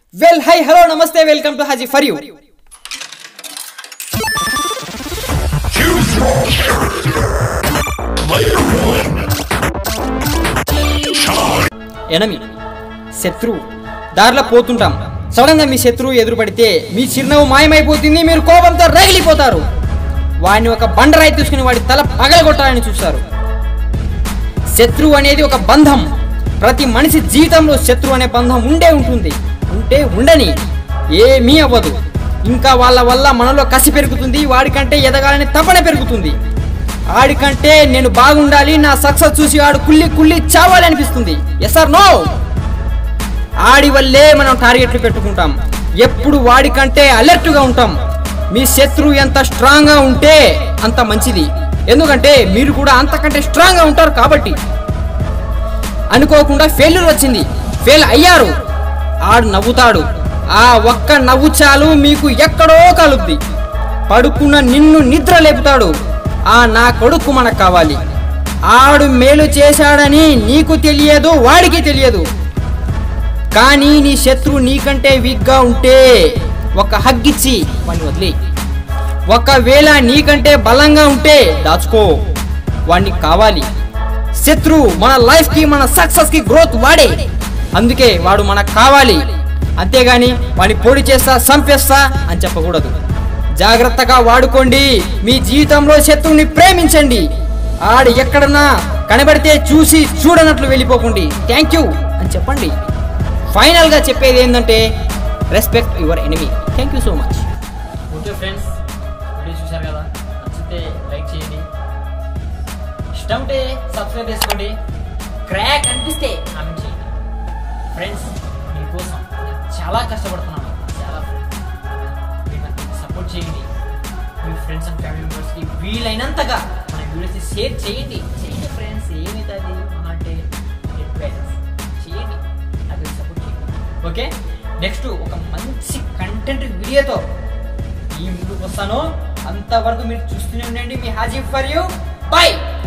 well hi hello నమస్తే welcome to హాజీ for you enemy శత్రువు దారిలో పోతుంటాం సడన్ గా మీ శత్రువు ఎదురుపడితే మీ చిరునవ్వు మాయమైపోతుంది మీరు కోపంతో రగిలిపోతారు వాడిని ఒక బండరాయి తీసుకుని వాడి తల పగలగొట్టాలని చూస్తారు శత్రువు అనేది ఒక బంధం ప్రతి మనిషి జీవితంలో శత్రువు అనే బంధం ఉండే ఉంటుంది ఉంటే ఉండని ఏమీ అవ్వదు ఇంకా వాళ్ళ వల్ల మనలో కసి పెరుగుతుంది వాడికంటే ఎదగాలని తపన పెరుగుతుంది ఆడికంటే నేను బాగుండాలి నా సక్సెస్ చూసి వాడు కుళ్ళి కుళ్ళి చావాలి అనిపిస్తుంది ఎస్ ఆర్ నో ఆడి వల్లే మనం టార్గెట్లు పెట్టుకుంటాం ఎప్పుడు వాడికంటే అలర్ట్గా ఉంటాం మీ శత్రువు ఎంత స్ట్రాంగ్గా ఉంటే అంత మంచిది ఎందుకంటే మీరు కూడా అంతకంటే స్ట్రాంగ్గా ఉంటారు కాబట్టి అనుకోకుండా ఫెయిల్యూర్ వచ్చింది ఫెయిల్ అయ్యారు ఆడు నవ్వుతాడు ఆ ఒక్క నవ్వు చాలు మీకు ఎక్కడో కలుద్ది పడుకున్న నిన్ను నిద్ర లేపుతాడు ఆ నా కొడుకు మనకు కావాలి ఆడు మేలు చేశాడని నీకు తెలియదు వాడికి తెలియదు కానీ నీ శత్రువు నీకంటే వీక్గా ఉంటే ఒక హగ్గిచ్చి వాడిని వదిలే ఒకవేళ నీకంటే బలంగా ఉంటే దాచుకో వాడిని కావాలి శత్రువు మన లైఫ్ కి మన సక్సెస్ కి గ్రోత్ వాడే అందుకే వాడు మనకు కావాలి అంతేగాని వాడిని పొడి చేస్తా చంపేస్తా అని చెప్పకూడదు జాగ్రత్తగా వాడుకోండి మీ జీవితంలో శత్రువుని ప్రేమించండి ఆడు ఎక్కడన్నా కనబడితే చూసి చూడనట్లు వెళ్ళిపోకండి థ్యాంక్ యూ అని చెప్పండి ఫైనల్ గా చెప్పేది ఏంటంటే respect your enemy thank you so much okay friends video చూశారు కదా నచ్చితే లైక్ చేయండి ఇష్టం ఉంటే సబ్స్క్రైబ్ చేసుకోండి క్రాక్ అనిపిస్తే కామెంట్ చేయండి ఫ్రెండ్స్ మీకోసం నేను చాలా కష్టపడుతున్నాను చాలా మీరు నాకు సపోర్ట్ చేయండి మీ ఫ్రెండ్స్ అండ్ ఫ్యామిలీ మెంబర్స్కి వీలైనంతగా మన వీడియోస్ని షేర్ చేయండి చేయండి ఫ్రెండ్స్ ఏమవుతుంది మహా అంటే టెన్ పేజెస్ చేయండి నాకు సపోర్ట్ చేయండి ఓకే నెక్స్ట్ ఒక మంచి కంటెంట్ వీడియోతో ఈ ముందుకు వస్తాను అంతవరకు మీరు చూస్తూనే ఉండండి మీ హాజీ ఫర్ యూ బై